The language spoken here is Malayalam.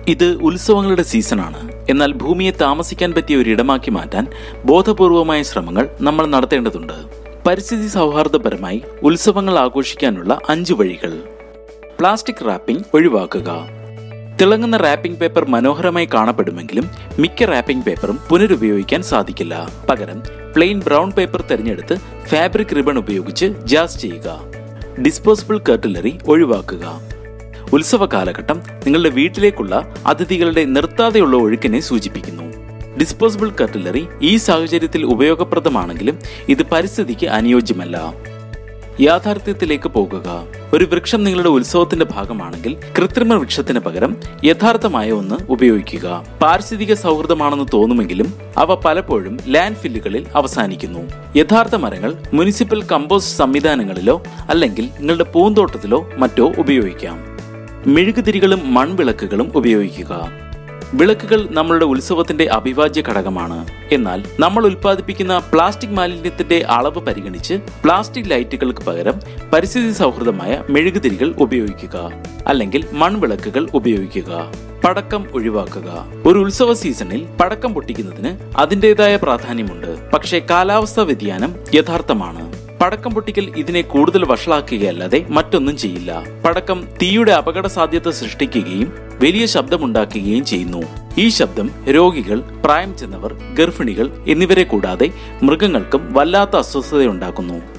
ഇത് ഉത്സവങ്ങളുടെ സീസണാണ് എന്നാൽ ഭൂമിയെ താമസിക്കാൻ പറ്റിയ ഒരു ഇടമാക്കി മാറ്റാൻ ബോധപൂർവമായ ശ്രമങ്ങൾ നമ്മൾ നടത്തേണ്ടതുണ്ട് പരിസ്ഥിതി സൗഹാർദ്ദപരമായി ഉത്സവങ്ങൾ ആഘോഷിക്കാനുള്ള അഞ്ച് വഴികൾ പ്ലാസ്റ്റിക് റാപ്പിംഗ് ഒഴിവാക്കുക തിളങ്ങുന്ന റാപ്പിംഗ് പേപ്പർ മനോഹരമായി കാണപ്പെടുമെങ്കിലും മിക്ക റാപ്പിംഗ് പേപ്പറും പുനരുപയോഗിക്കാൻ സാധിക്കില്ല പകരം പ്ലെയിൻ ബ്രൗൺ പേപ്പർ തിരഞ്ഞെടുത്ത് ഫാബ്രിക് റിബൺ ഉപയോഗിച്ച് ജാസ് ചെയ്യുക ഡിസ്പോസിബിൾ കർട്ടിലറി ഒഴിവാക്കുക ഉത്സവ കാലഘട്ടം നിങ്ങളുടെ വീട്ടിലേക്കുള്ള അതിഥികളുടെ നിർത്താതെയുള്ള ഒഴുക്കിനെ സൂചിപ്പിക്കുന്നു ഡിസ്പോസിബിൾ കർട്ടിലറി ഈ സാഹചര്യത്തിൽ ഉപയോഗപ്രദമാണെങ്കിലും ഇത് പരിസ്ഥിതിക്ക് അനുയോജ്യമല്ല യാഥാർത്ഥ്യത്തിലേക്ക് പോകുക ഒരു വൃക്ഷം നിങ്ങളുടെ ഉത്സവത്തിന്റെ ഭാഗമാണെങ്കിൽ കൃത്രിമ വൃക്ഷത്തിന് പകരം യഥാർത്ഥമായ ഒന്ന് ഉപയോഗിക്കുക പാരിസ്ഥിതിക സൗഹൃദമാണെന്ന് തോന്നുമെങ്കിലും അവ പലപ്പോഴും ലാൻഡ് ഫില്ലുകളിൽ അവസാനിക്കുന്നു യഥാർത്ഥ മരങ്ങൾ മുനിസിപ്പൽ കമ്പോസ്റ്റ് സംവിധാനങ്ങളിലോ അല്ലെങ്കിൽ നിങ്ങളുടെ പൂന്തോട്ടത്തിലോ മറ്റോ ഉപയോഗിക്കാം മെഴുകുതിരികളും മൺവിളക്കുകളും ഉപയോഗിക്കുക വിളക്കുകൾ നമ്മളുടെ ഉത്സവത്തിന്റെ അവിഭാജ്യ ഘടകമാണ് എന്നാൽ നമ്മൾ ഉൽപ്പാദിപ്പിക്കുന്ന പ്ലാസ്റ്റിക് മാലിന്യത്തിന്റെ അളവ് പരിഗണിച്ച് പ്ലാസ്റ്റിക് ലൈറ്റുകൾക്ക് പകരം പരിസ്ഥിതി സൗഹൃദമായ മെഴുകുതിരികൾ ഉപയോഗിക്കുക അല്ലെങ്കിൽ മൺവിളക്കുകൾ ഉപയോഗിക്കുക പടക്കം ഒഴിവാക്കുക ഒരു ഉത്സവ സീസണിൽ പടക്കം പൊട്ടിക്കുന്നതിന് അതിൻ്റെതായ പ്രാധാന്യമുണ്ട് പക്ഷേ കാലാവസ്ഥാ വ്യതിയാനം യഥാർത്ഥമാണ് പടക്കം പൊട്ടിക്കൽ ഇതിനെ കൂടുതൽ വഷളാക്കുകയല്ലാതെ മറ്റൊന്നും ചെയ്യില്ല പടക്കം തീയുടെ അപകട സാധ്യത സൃഷ്ടിക്കുകയും വലിയ ശബ്ദമുണ്ടാക്കുകയും ചെയ്യുന്നു ഈ ശബ്ദം രോഗികൾ പ്രായം ചെന്നവർ ഗർഭിണികൾ എന്നിവരെ കൂടാതെ മൃഗങ്ങൾക്കും വല്ലാത്ത അസ്വസ്ഥതയുണ്ടാക്കുന്നു